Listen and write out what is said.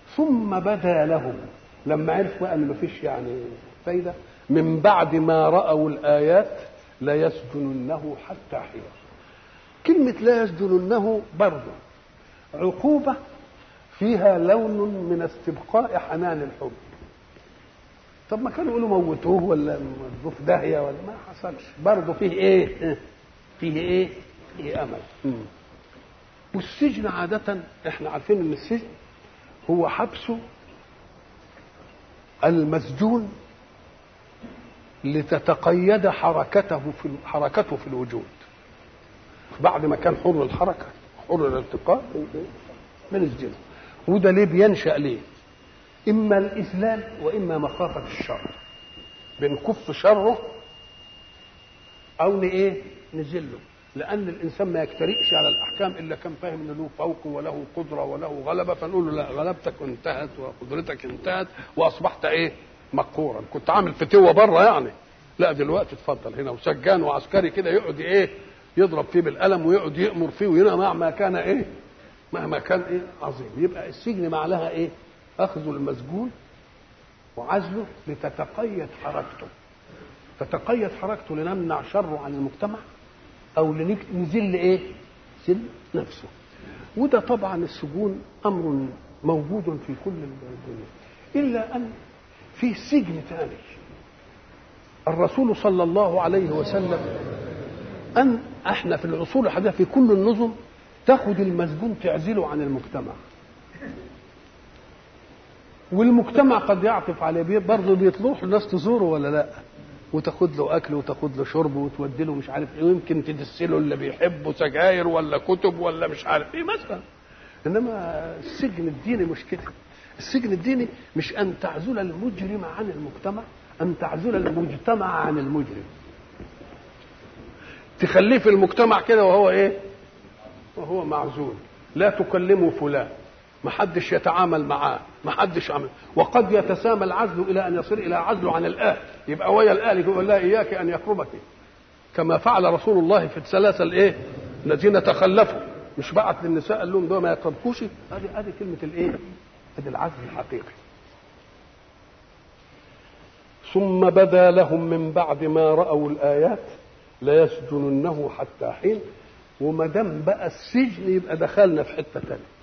ثم بدا لهم لما عرفوا ان مفيش يعني فايده من بعد ما راوا الايات ليسجننه حتى حين كلمه لا يسجننه برضه عقوبه فيها لون من استبقاء حنان الحب طب ما كانوا يقولوا موتوه ولا مودوه في داهيه ولا ما حصلش برضه فيه ايه فيه ايه فيه امل والسجن عاده احنا عارفين ان السجن هو حبس المسجون لتتقيد حركته في حركته في الوجود بعد ما كان حر الحركه حر الالتقاء من الزنا وده ليه بينشا ليه اما الاسلام واما مخافه الشر بنكف شره او ايه نزله لان الانسان ما يجترئش على الاحكام الا كان فاهم انه له فوق وله قدره وله غلبه فنقول له لا غلبتك انتهت وقدرتك انتهت واصبحت ايه مقهورا كنت عامل فتوه بره يعني لا دلوقتي اتفضل هنا وسجان وعسكري كده يقعد ايه يضرب فيه بالقلم ويقعد يامر فيه وهنا مهما كان ايه مهما كان ايه عظيم يبقى السجن معناها ايه اخذ المسجون وعزله لتتقيد حركته تتقيد حركته لنمنع شره عن المجتمع او لنزل ايه سل نفسه وده طبعا السجون امر موجود في كل الدنيا الا ان في سجن ثاني الرسول صلى الله عليه وسلم ان احنا في العصور الحديثه في كل النظم تاخد المسجون تعزله عن المجتمع والمجتمع قد يعطف عليه برضه بيطلوح الناس تزوره ولا لا وتاخد له اكل وتاخد له شرب وتودي له مش عارف ايه ويمكن تدسله اللي بيحبه سجاير ولا كتب ولا مش عارف ايه مثلا انما السجن الديني مش كده السجن الديني مش ان تعزل المجرم عن المجتمع ان تعزل المجتمع عن المجرم تخليه في المجتمع كده وهو ايه وهو معزول لا تكلموا فلان ما حدش يتعامل معاه ما حدش عمل وقد يتسامى العزل الى ان يصير الى عزله عن الاهل يبقى ويا الاهل يقول لا اياك ان يقربك كما فعل رسول الله في الثلاثه الايه الذين تخلفوا مش بعت للنساء قال لهم دول ما يقربكوش هذه هذه كلمه الايه هذه العزل الحقيقي ثم بدا لهم من بعد ما راوا الايات ليسجننه حتى حين وما دام بقى السجن يبقى دخلنا في حته ثانيه